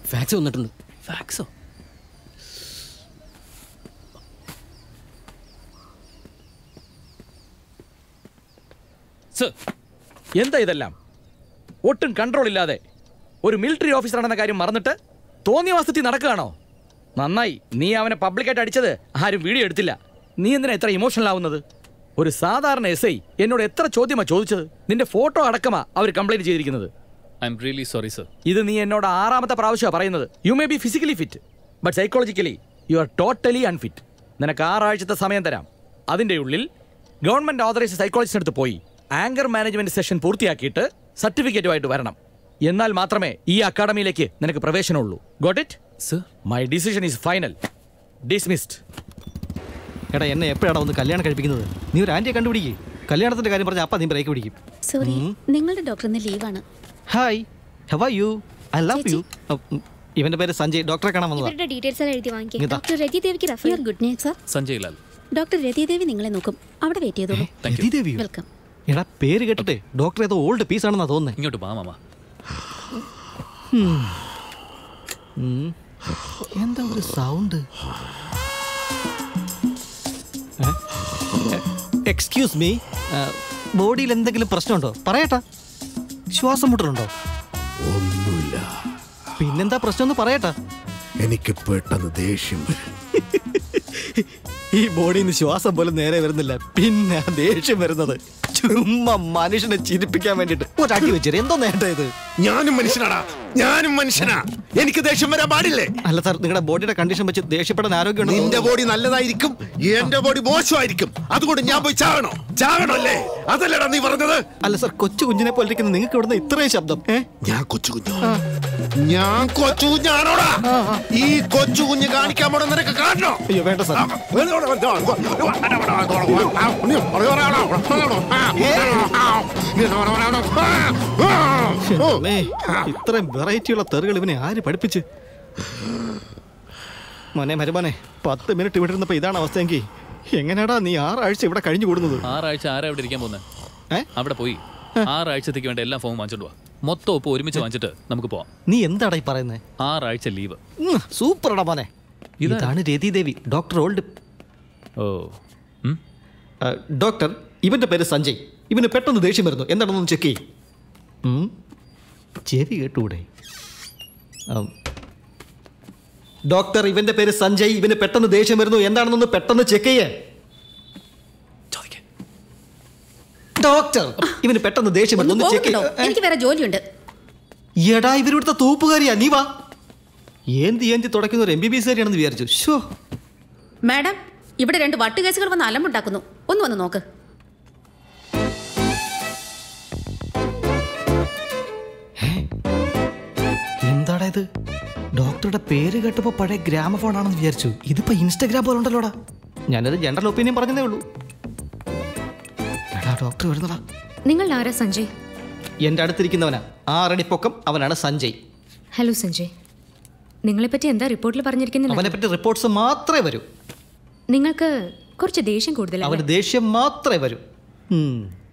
Fax വന്നിട്ടുണ്ട് ഫാക്സോ sir എന്താ ഇതെല്ലാം ഒട്ടും കൺട്രോൾ ഇല്ലാതെ ഒരു മിലിറ്ററി ഓഫീസറാണെന്ന കാര്യം മറന്നിട്ട് തോന്നിയ വസ്തുത്തിൽ നടക്കുകയാണോ നന്നായി നീ അവനെ പബ്ലിക്കായിട്ട് അടിച്ചത് ആരും വീഡിയോ എടുത്തില്ല നീ എന്തിനാ ഇത്ര ഇമോഷണൽ ആവുന്നത് ഒരു സാധാരണ എസ് ഐ എന്നോട് എത്ര ചോദ്യമാ ചോദിച്ചത് നിന്റെ ഫോട്ടോ അടക്കമാ അവർ കംപ്ലൈന്റ് ചെയ്തിരിക്കുന്നത് I'm really sorry sir ഇത് നീ എന്നോട് ആറാമത്തെ പ്രാവശ്യമാണ് പറയുന്നത് you may be physically fit but psychologically you are totally unfit നിനക്ക് ആറാഴ്ചത്തെ സമയം തരാം അതിൻ്റെ ഉള്ളിൽ ഗവൺമെന്റ് ഓതറൈസ് സൈക്കോളജിസ്റ്റ് അടുത്ത് പോയി ആങ്കർ മാനേജ്മെന്റ് സെഷൻ പൂർത്തിയാക്കിയിട്ട് സർട്ടിഫിക്കറ്റുമായിട്ട് വരണം എന്നാൽ മാത്രമേ ഈ അക്കാഡമിയിലേക്ക് നിനക്ക് പ്രവേശനമുള്ളൂ got it sir my decision is final dismissed എടാ എന്നെ എപ്പോഴാണ് ഒന്ന് കല്യാണം കഴിപ്പിക്കുന്നത് നീ ഒരു ആന്റിയെ കണ്ടുപിടിക്കും കല്യാണത്തിന്റെ കാര്യം പറഞ്ഞ അപ്പ നീ ബ്രേക്ക് പിടിക്കും സോറി നിങ്ങളുടെ ഡോക്ടർ ഇന്ന് ലീവാണ് hi how are you I love you ഇവന്റെ പേര് സഞ്ജയ് ഡോക്ടറെ കാണാൻ വന്നതാ ഇവരുടെ ഡീറ്റെയിൽസ് എല്ലാം എഴുതി വാങ്ങിക്കുക ഇതാ. ഡോക്ടർ രതി ദേവിക്ക് refer you are good news sir Sanjay Lal doctor Rathidevi നിങ്ങളെ നോക്കും അവിടെ വെയിറ്റ് ചെയ്തോളൂ താങ്ക് യു രതിദേവിയോ? വെൽക്കം എടാ പേര് കേട്ടിട്ട് ഡോക്ടർ ഏതോ ഓൾഡ് പീസ് ആണെന്നാ തോന്നുന്നത് ഇങ്ങോട്ട് വാ മാമ എന്താ ഒരു സൗണ്ട് എക്സ്ക്യൂസ് മീ ബോഡിയിൽ എന്തെങ്കിലും പ്രശ്നമുണ്ടോ പറയട്ടാ ശ്വാസം മുട്ടലുണ്ടോ ഒന്നുമില്ല പിന്നെന്താ പ്രശ്നം ഒന്ന് പറയട്ടാ എനിക്ക് പെട്ടെന്ന് ദേഷ്യം വരും ഈ ബോഡിയിൽ നിന്ന് ശ്വാസം പോലും നേരെ വരുന്നില്ല പിന്നെ ദേഷ്യം വരുന്നത് ചുമ്മാ മനുഷ്യനെ ചിരിപ്പിക്കാൻ വേണ്ടിട്ട് ഒരാട്ടി വെച്ചേര് എന്തോ നേട്ടം ഇത് ഞാനും മനുഷ്യനാടാ ഞാനും മനുഷ്യനാ എനിക്ക് ദേഷ്യം വരാൻ പാടില്ലേ അല്ല സാർ നിങ്ങളുടെ ബോഡിയുടെ കണ്ടീഷൻ വെച്ച് ദേഷ്യപ്പെടാൻ ആരോഗ്യമുണ്ടോ നിന്റെ ബോഡി നല്ലതായിരിക്കും എന്റെ ബോഡി മോശമായിരിക്കും അതുകൊണ്ട് ഞാൻ പോയി ചാകണോ ചാകണോ അല്ലേ അതല്ലടാ നീ പറഞ്ഞത് അല്ല സാർ കൊച്ചു കുഞ്ഞിനെ പോലെ ഇരിക്കുന്ന നിങ്ങൾക്ക് ഇവിടുന്ന് ഇത്രയും ശബ്ദം ഏ ഞാൻ കൊച്ചു കുഞ്ഞു ഞാൻ കൊച്ചു കുഞ്ഞാണോടാ ഈ കൊച്ചു കുഞ്ഞ് കാണിക്കാൻ പോണ നിനക്ക് കാണണോ അയ്യോ വേണ്ട സാർ അമ്മേ, ഇത്രയും വെറൈറ്റിയുള്ള തെറുകൾ ഇവനെ ആര് പഠിപ്പിച്ച് മോനെ മരുമോനെ പത്ത് മിനിറ്റ് ഇവിടെ ഇരുന്നപ്പോ ഇതാണ് അവസ്ഥയെങ്കിൽ എങ്ങനെയാടാ നീ ആറാഴ്ച ഇവിടെ കഴിഞ്ഞു കൂടുന്നത് ആറാഴ്ച ആരാ ഇവിടെ ഇരിക്കാൻ പോകുന്നത് ഏ? അവിടെ പോയി ആറാഴ്ചത്തേക്ക് വേണ്ട എല്ലാ ഫോമും വാങ്ങിച്ചോണ്ട് വാ മൊത്തം ഒപ്പ് ഒരുമിച്ച് വാങ്ങിച്ചിട്ട് നമുക്ക് പോവാം നീ എന്താടാ ഈ പറയുന്നത് ആറാഴ്ച ലീവ് സൂപ്പറടാ മോനെ ഇതാ- ഇതാണ് രതിദേവി ഡോക്ടർ ഓൾഡ് ഓ ഉം? ആ, ഡോക്ടർ ഇവന്റെ പേര് സഞ്ജയ് ഇവന് പെട്ടെന്ന് ദേഷ്യം വരുന്നു എന്താണെന്നൊന്ന് ചെക്ക് ചെയ്യും ചെവി കേട്ടൂടെ ആം. ഡോക്ടർ ഇവന്റെ പേര് സഞ്ജയ് ഇവന് പെട്ടെന്ന് ദേഷ്യം വരുന്നു എന്താണെന്നൊന്ന് പെട്ടെന്ന് ചെക്ക് ചെയ്യേ ചോദിക്ക്. ഡോക്ടർ ഇവന് പെട്ടെന്ന് ദേഷ്യം വരുന്നു ഒന്ന് ഒന്ന് ചെക്ക് പോകണ്ടോ എനിക്ക് വേറെ ജോലിയുണ്ട് എടാ ഇവരിവിടുത്തെ തൂപ്പുകാരിയാ നീ വാ ഏന്തി ഏന്തി തുടക്കുന്ന ഒരു എം ബി ബി എസ് കാരിയാണെന്ന് വിചാരിച്ചു ഷോ മാഡം ഇവിടെ രണ്ട് വട്ടുകേസുകൾ വന്ന് അലമ്പുണ്ടാക്കുന്നു ഒന്ന് വന്ന് നോക്ക് എന്താടാ ഇത് ഡോക്ടറുടെ പേര് കേട്ടപ്പോ പഴയ ഗ്രാമഫോൺ ആണെന്ന് വിചാരിച്ചു ഇതിപ്പോ ഇൻസ്റ്റഗ്രാം പോലെ ഉണ്ടല്ലോടാ ഞാനൊരു ജനറൽ ഒപ്പീനിയൻ പറഞ്ഞതേ ഉള്ളൂ എടാ ഡോക്ടർ വരുന്നടാ നിങ്ങൾ ആരാ സഞ്ജയ് എന്റെ അടുത്തിരിക്കുന്നവനാ ആറടി പൊക്കം അവനാണ് സഞ്ജയ് ഹലോ സഞ്ജയ് നിങ്ങളെപ്പറ്റി എന്താ റിപ്പോർട്ടിൽ പറഞ്ഞിരിക്കുന്നില്ല അവനെ പറ്റി റിപ്പോർട്ട്സ് മാത്രമേ വരൂ നിങ്ങൾക്ക് കുറച്ച് ദേഷ്യം കൂടുതലാണ് അവന് ദേഷ്യം മാത്രമേ വരൂ ഉം.